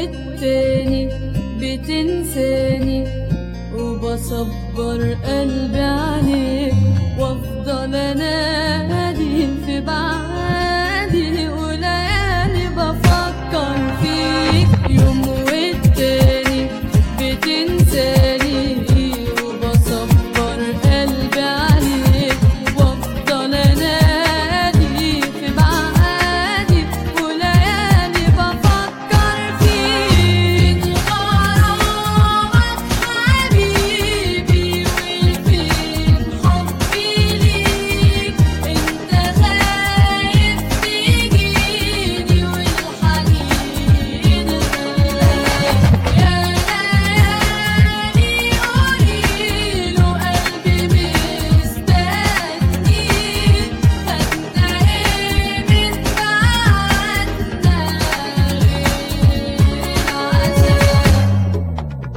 والتاني بتنساني وبصبر قلبي عليك وافضل انادي في بعادي وليالي بفكر فيك يوم والتاني بتنساني وبصبر قلبي عليك وافضل انادي في بعادي وليالي بفكر فيك غرامك حبيبي وفين حبي ليك انت خايف تجيني والحنين غلاك يا ليالي قوليله قلبي مستني فانت ايه من بعدنا غير عذاب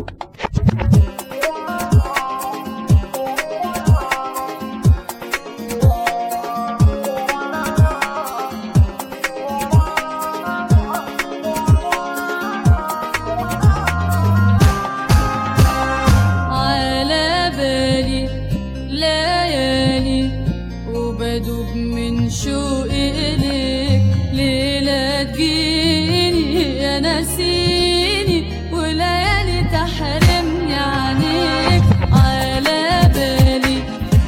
على بالي ليالي وبدوب من شوقي إليك ليلة تجيني يا ناسيني وليالي تحرمني عنيك على بالي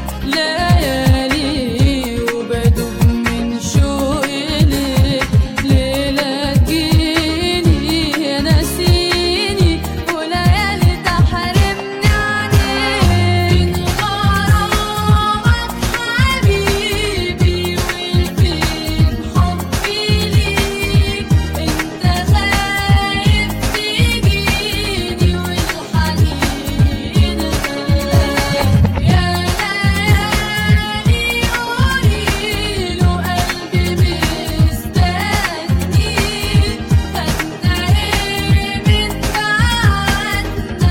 ليالي وبدوب من شوقي إليك ليلة تجيني يا ناسيني وليالي تحرمني عنيك غرامك حبيبي وفين حبي ليك انت خايف تجيني والحنين غلاك يا ليالي قوليله قلبي مستني فانت ايه من بعدنا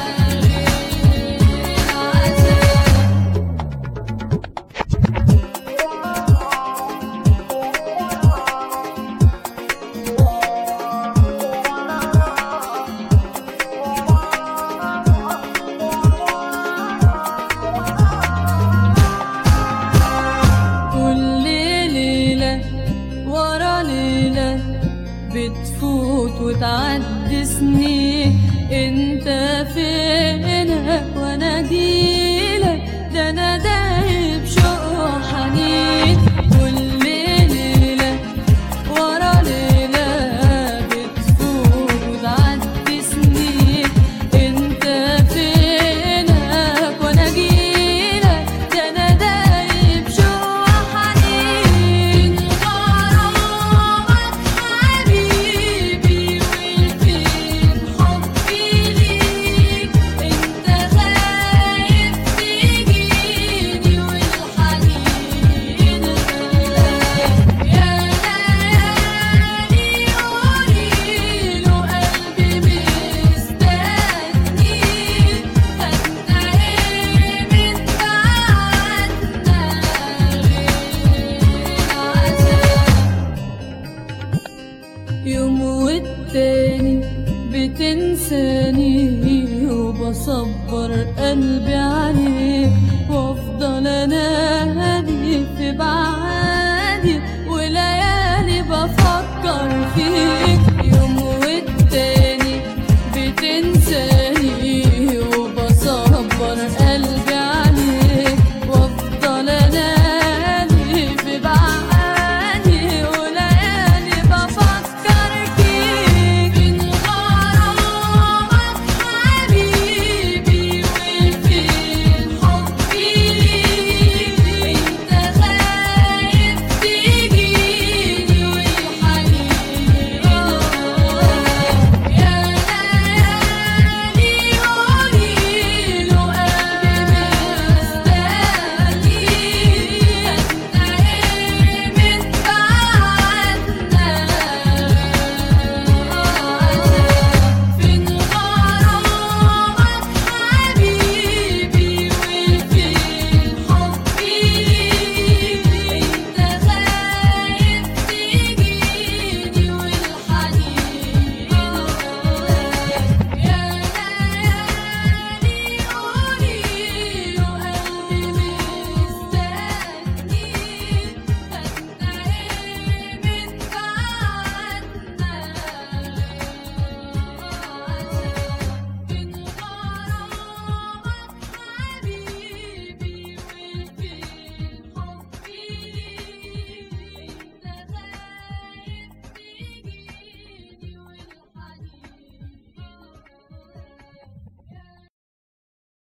غير عذاب كل ليلة ورا ليلة بتفوت وتعدي سنين انت فينك وانا جيلك ده انا دايب شوق وحنين كل ليلة ورا ليلة بتفوت وتعدي سنين انت فينك وانا جيلك ده انا دايب شوق وحنين غرامك حبيبي وفين حبي ليك انت خايف تجيني والحنين غلاك يا ليالي قوليله قلبي مستني فانت ايه من بعدنا غير عذاب يوم والتاني بتنساني وبصبر قلبي عليك